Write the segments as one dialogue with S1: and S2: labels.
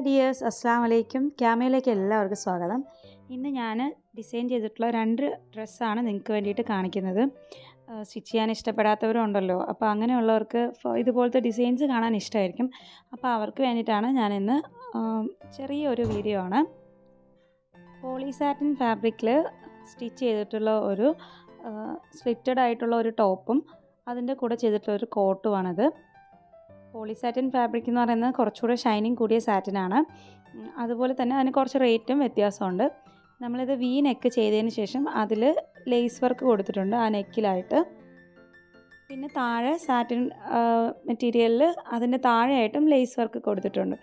S1: dears അസ്സാം വലൈക്കും ക്യാമയിലേക്ക് എല്ലാവർക്കും സ്വാഗതം ഇന്ന് ഞാൻ ഡിസൈൻ ചെയ്തിട്ടുള്ള രണ്ട് ഡ്രസ്സാണ് നിങ്ങൾക്ക് വേണ്ടിയിട്ട് കാണിക്കുന്നത് സ്റ്റിച്ച് ചെയ്യാൻ ഇഷ്ടപ്പെടാത്തവരും ഉണ്ടല്ലോ അപ്പോൾ അങ്ങനെയുള്ളവർക്ക് ഫ- ഇതുപോലത്തെ ഡിസൈൻസ് കാണാൻ ഇഷ്ടമായിരിക്കും അപ്പോൾ അവർക്ക് വേണ്ടിയിട്ടാണ് ഞാനിന്ന് ആം, ചെറിയൊരു വീഡിയോ ആണ് പോളിസാറ്റിൻ ഫാബ്രിക്കിൽ സ്റ്റിച്ച് ചെയ്തിട്ടുള്ള ഒരു സ്ലിറ്റഡ് ആയിട്ടുള്ള ഒരു ടോപ്പും അതിൻ്റെ കൂടെ ചെയ്തിട്ടുള്ള ഒരു കോട്ടുമാണിത് പോളിസാറ്റിൻ ഫാബ്രിക് എന്ന് പറയുന്നത് കുറച്ചുകൂടെ ഷൈനിങ് കൂടിയ സാറ്റിനാണ് ഉം, അതുപോലെ തന്നെ അതിന് കുറച്ച് റേറ്റും വ്യത്യാസമുണ്ട് നമ്മളിത് വി നെക്ക് ചെയ്തതിന് ശേഷം അതിൽ ലേസ് വർക്ക് കൊടുത്തിട്ടുണ്ട് ആ നെക്കിലായിട്ട് പിന്നെ താഴെ സാറ്റിൻ മെറ്റീരിയലിൽ അതിൻ്റെ താഴെയായിട്ടും ലേസ് വർക്ക് കൊടുത്തിട്ടുണ്ട്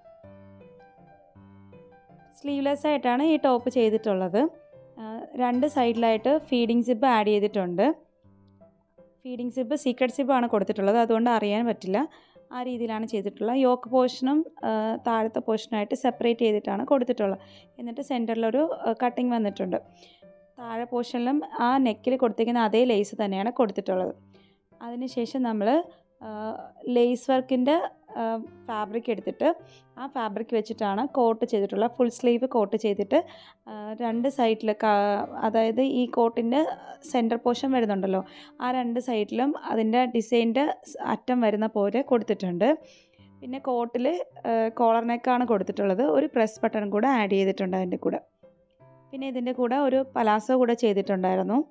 S1: സ്ലീവ്ലെസ് ആയിട്ടാണ് ഈ ടോപ്പ് ചെയ്തിട്ടുള്ളത് ആ, രണ്ട് സൈഡിലായിട്ട് ഫീഡിങ് സിബ് ആഡ് ചെയ്തിട്ടുണ്ട് ഫീഡിങ് സിബ് സീക്രട്ട് സിബാണ് കൊടുത്തിട്ടുള്ളത് അതുകൊണ്ട് അറിയാൻ പറ്റില്ല ആ രീതിയിലാണ് ചെയ്തിട്ടുള്ളത് യോക്ക് പോർഷനും താഴത്തെ പോർഷനായിട്ട് സെപ്പറേറ്റ് ചെയ്തിട്ടാണ് കൊടുത്തിട്ടുള്ളത് എന്നിട്ട് സെൻറ്ററിലൊരു കട്ടിങ് വന്നിട്ടുണ്ട് താഴെ പോർഷനിലും ആ നെക്കിൽ കൊടുത്തിരിക്കുന്ന അതേ ലേസ് തന്നെയാണ് കൊടുത്തിട്ടുള്ളത് അതിനുശേഷം നമ്മൾ ലേസ് വർക്കിൻ്റെ ഫാബ്രിക് എടുത്തിട്ട് ആ ഫാബ്രിക് വെച്ചിട്ടാണ് കോട്ട് ചെയ്തിട്ടുള്ളത് ഫുൾ സ്ലീവ് കോട്ട് ചെയ്തിട്ട് ആ, രണ്ട് സൈഡിൽ അതായത് ഈ കോട്ടിൻ്റെ സെൻറ്റർ പോർഷൻ വരുന്നുണ്ടല്ലോ ആ രണ്ട് സൈഡിലും അതിൻ്റെ ഡിസൈൻ്റെ അറ്റം വരുന്ന പോലെ കൊടുത്തിട്ടുണ്ട് പിന്നെ കോട്ടിൽ കോളർ നെക്കാണ് കൊടുത്തിട്ടുള്ളത് ഒരു പ്രസ് ബട്ടൺ കൂടെ ആഡ് ചെയ്തിട്ടുണ്ട് അതിൻ്റെ കൂടെ പിന്നെ ഇതിൻ്റെ കൂടെ ഒരു പലാസോ കൂടെ ചെയ്തിട്ടുണ്ടായിരുന്നു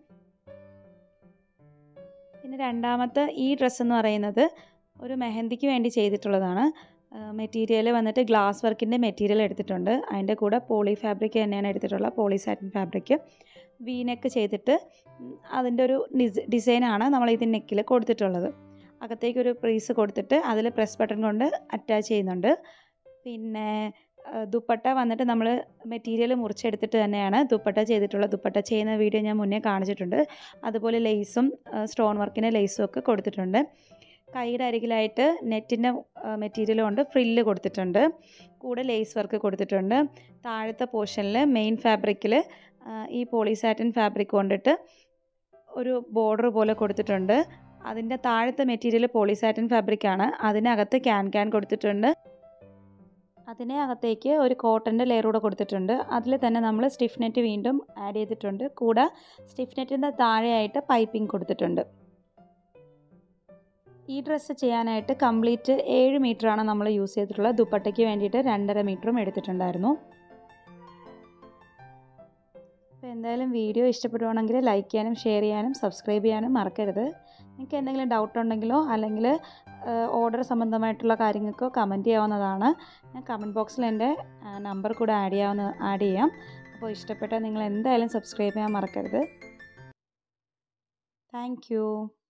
S1: പിന്നെ രണ്ടാമത്തെ ഈ ഡ്രസ്സ് എന്ന് പറയുന്നത് ഒരു മെഹന്തിക്ക് വേണ്ടി ചെയ്തിട്ടുള്ളതാണ് മെറ്റീരിയൽ വന്നിട്ട് ഗ്ലാസ് വർക്കിൻ്റെ മെറ്റീരിയൽ എടുത്തിട്ടുണ്ട് അതിൻ്റെ കൂടെ പോളി ഫാബ്രിക് തന്നെയാണ് എടുത്തിട്ടുള്ളത് poly satin fabric V neck ചെയ്തിട്ട് ഉം, അതിൻ്റെ ഒരു ഡിസ് ഡിസൈനാണ് നമ്മൾ ഇതിൻ്റെ നെക്കിൽ കൊടുത്തിട്ടുള്ളത് അകത്തേക്ക് ഒരു പ്രീസ് കൊടുത്തിട്ട് അതിൽ പ്രസ് ബട്ടൺ കൊണ്ട് അറ്റാച്ച് ചെയ്യുന്നുണ്ട് പിന്നെ ആ, ദുപ്പട്ട വന്നിട്ട് നമ്മൾ മെറ്റീരിയൽ മുറിച്ചെടുത്തിട്ട് തന്നെയാണ് ദുപ്പട്ട ചെയ്തിട്ടുള്ളത് ദുപ്പട്ട ചെയ്യുന്ന വീഡിയോ ഞാൻ മുന്നേ കാണിച്ചിട്ടുണ്ട് അതുപോലെ ലേസും സ്റ്റോൺ വർക്കിൻ്റെ ലേസും ഒക്കെ കൊടുത്തിട്ടുണ്ട് കൈയുടെ അരികിലായിട്ട് നെറ്റിൻ്റെ മെറ്റീരിയൽ കൊണ്ട് ഫ്രില്ല് കൊടുത്തിട്ടുണ്ട് കൂടെ ലേസ് വർക്ക് കൊടുത്തിട്ടുണ്ട് താഴത്തെ പോർഷനിൽ മെയിൻ ഫാബ്രിക്കിൽ ഈ പോളിസാറ്റിൻ ഫാബ്രിക് കൊണ്ടിട്ട് ഒരു ബോർഡർ പോലെ കൊടുത്തിട്ടുണ്ട് അതിൻ്റെ താഴത്തെ മെറ്റീരിയൽ പോളിസാറ്റിൻ ഫാബ്രിക്കാണ് അതിനകത്ത് ക്യാൻ ക്യാൻ കൊടുത്തിട്ടുണ്ട് അതിനെ അകത്തേക്ക് ഒരു കോട്ടൻ്റെ ലെയർ കൂടെ കൊടുത്തിട്ടുണ്ട് അതിൽ തന്നെ നമ്മൾ സ്റ്റിഫ് നെറ്റ് വീണ്ടും ആഡ് ചെയ്തിട്ടുണ്ട് കൂടെ സ്റ്റിഫ് നെറ്റിൻ്റെ താഴെയായിട്ട് പൈപ്പിംഗ് കൊടുത്തിട്ടുണ്ട് ഈ ഡ്രസ്സ് ചെയ്യാനായിട്ട് കംപ്ലീറ്റ് ഏഴ് മീറ്ററാണ് നമ്മൾ യൂസ് ചെയ്തിട്ടുള്ളത് ദുപ്പട്ടയ്ക്ക് വേണ്ടിയിട്ട് രണ്ടര മീറ്ററും എടുത്തിട്ടുണ്ടായിരുന്നു അപ്പോൾ എന്തായാലും വീഡിയോ ഇഷ്ടപ്പെടുവാണെങ്കിൽ ലൈക്ക് ചെയ്യാനും ഷെയർ ചെയ്യാനും സബ്സ്ക്രൈബ് ചെയ്യാനും മറക്കരുത് നിങ്ങൾക്ക് എന്തെങ്കിലും ഡൗട്ട് ഉണ്ടെങ്കിലോ അല്ലെങ്കിൽ ഓർഡർ സംബന്ധമായിട്ടുള്ള കാര്യങ്ങൾക്കോ കമൻറ്റ് ചെയ്യാവുന്നതാണ് ഞാൻ കമൻറ്റ് ബോക്സിൽ എൻ്റെ നമ്പർ കൂടെ ആഡ് ചെയ്യാവുന്ന ആഡ് ചെയ്യാം അപ്പോൾ ഇഷ്ടപ്പെട്ടാൽ നിങ്ങൾ എന്തായാലും സബ്സ്ക്രൈബ് ചെയ്യാൻ മറക്കരുത് താങ്ക്